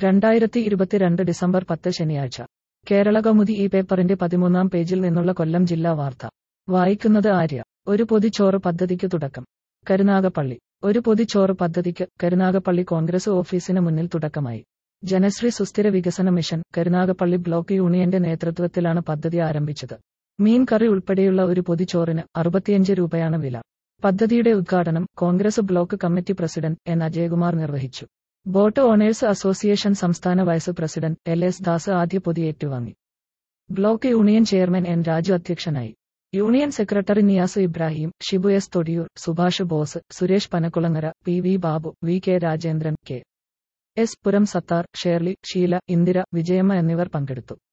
രണ്ടായിരത്തി ഇരുപത്തിരണ്ട് ഡിസംബർ പത്ത് ശനിയാഴ്ച കേരള കൗമുദി ഈ പേപ്പറിന്റെ പതിമൂന്നാം പേജിൽ നിന്നുള്ള കൊല്ലം ജില്ലാ വാർത്ത വായിക്കുന്നത് ആര്യ ഒരു പൊതിച്ചോറ് പദ്ധതിക്ക് തുടക്കം കരുനാഗപ്പള്ളി ഒരു പൊതിച്ചോറ് പദ്ധതിക്ക് കരുനാഗപ്പള്ളി കോൺഗ്രസ് ഓഫീസിന് മുന്നിൽ തുടക്കമായി ജനശ്രീ സുസ്ഥിര വികസന മിഷൻ കരുനാഗപ്പള്ളി ബ്ലോക്ക് യൂണിയന്റെ നേതൃത്വത്തിലാണ് പദ്ധതി ആരംഭിച്ചത് മീൻ കറി ഉൾപ്പെടെയുള്ള ഒരു പൊതിച്ചോറിന് അറുപത്തിയഞ്ച് രൂപയാണ് വില പദ്ധതിയുടെ ഉദ്ഘാടനം Congress block committee president N Ajayakumar നിർവഹിച്ചു ബോട്ട് ഓണേഴ്സ് അസോസിയേഷൻ സംസ്ഥാന vice president L S Das ആദ്യ പൊതി ഏറ്റുവാങ്ങി block union chairman N Raju അധ്യക്ഷനായി union secretary Niyas Ibrahim Shibu S Thodiyoor Subhash Bose Suresh Panakkulangara P V Babu V K Rajendran K S Puram Sathar Shirley Sheela Indira Vijayamma എന്നിവർ പങ്കെടുത്തു